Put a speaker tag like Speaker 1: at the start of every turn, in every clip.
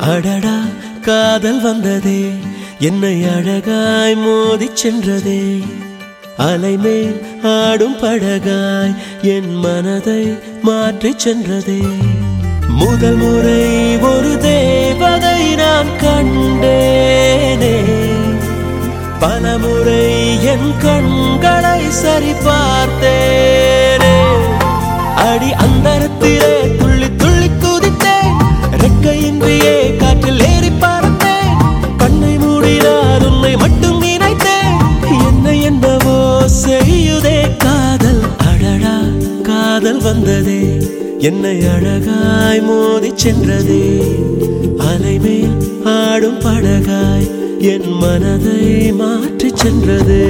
Speaker 1: அடடா காதல் வந்ததே என்னை அழகாய் மோதிச் சென்றதே அலைமேல் ஆடும் படகாய் என் மனதை மாற்றிச் சென்றதே முதல் முறை ஒரு தேவதை நான் கண்டேனே பலமுறை என் கண்களை சரி பார்த்தேனே அடி அந்தரத்திலே துள்ளி துள்ளி குதித்தேன் ரெக்கையின்றியே காற்றில் ஏறி பறந்தேன் கண்ணை மூடினார் உன்னை மட்டும் நினைத்தேன் என்ன என்னவோ செய்யுதே காதல் அடடா காதல் வந்ததே என்னை அழகாய் மோதிச் சென்றதே அலைமேல் ஆடும் படகாய் என் மனதை மாற்றிச் சென்றதே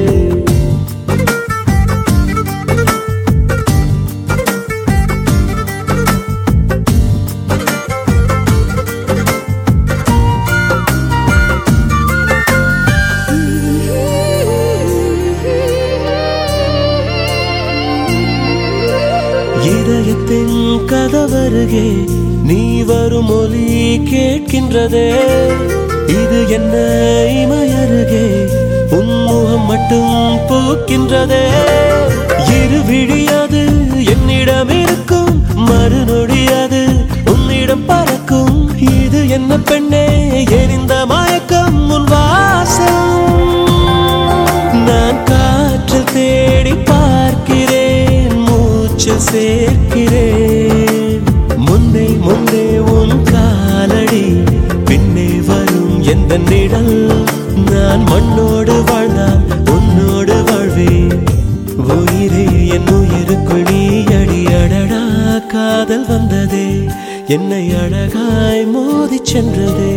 Speaker 1: இதயத்தின் கதவருகே நீ வரும் ஒலி கேட்கின்றதே இது என்ன இமையருகே உன்முகம் மட்டும் பூக்கின்றதே இரு விழியாது என்னிடம் இருக்கும் மறுநொடியாது உன்னிடம் பறக்கும் இது என்ன பெண்ணே எரிந்த மயக்கம் உன் வாசம் நான் காற்றில் தேடி பார்க்கிறேன் மூச்சு சேர்க்கிறேன் முன்னே முன்னே உன் காலடி பின்னே வரும் எந்த நிழல் நான் மண்ணோடு வாழ்ந்தால் உன்னோடு வாழ்வேன் உயிரே என் உயிருக்குள் நீ அடி அடடா காதல் வந்ததே என்னை அழகாய் மோதிச் சென்றதே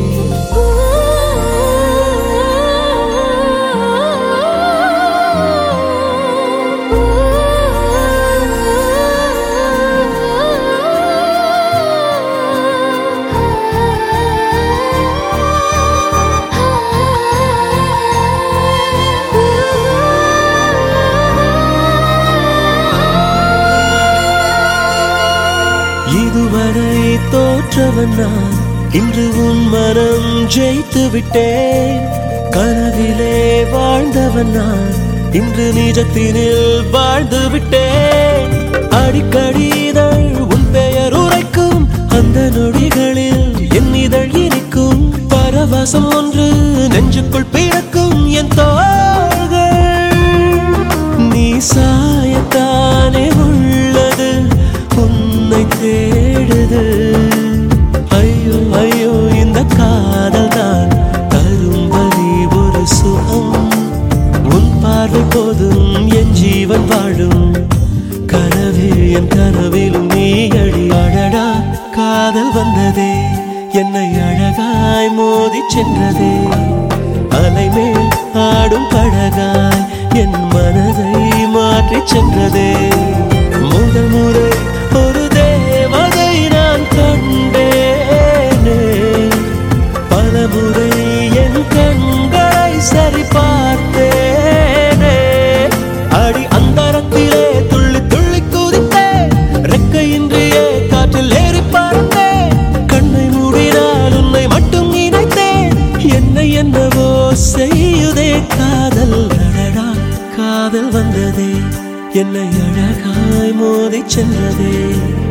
Speaker 1: இதுவரை தோற்றவன் நான் இன்று உன் மனம் ஜெயித்து விட்டேன் கனவிலே வாழ்ந்தவன் நான் இன்று நிஜத்தினில் வாழ்ந்து விட்டேன் அடிக்கடி இதழ் உன் பெயர் உரைக்கும் அந்த நொடிகளில் என் இதழ் இனிக்கும் பரவசம் ஒன்று நெஞ்சுக்குள் பிறக்கும் என் தோள்கள் நீ சாயத்தானே உள்ளது உன்னை தேடுது ஐயோ ஐயோ இந்த காதல் தான் தரும் வழி ஒரு சுகம் உன் பார்வை போதும் என் ஜீவன் வாழும் கனவே என் கனவிலும் நீ அடி அடடா காதல் வந்ததே என்னை அழகாய் மோதிச் சென்றதே அலைமேல் ஆடும் படகாய் என் மனதை மாற்றிச் சென்றதே முதல் முறை ஒரு தேவதை நான் கண்டேனே பல முறை என் கண்களை சரி பார்த்தேனே அடி அந்தரத்திலே துள்ளி துள்ளி குதித்தேன் ரெக்கையின்றியே காற்றில் ஏறி பறந்தேன் கண்ணை மூடினால் உன்னை மட்டும் நினைத்தேன் என்னை என்னவோ செய்யுதே காதல் அடடா காதல் வந்ததே என்னை அழகாய் மோதிச் சென்றதே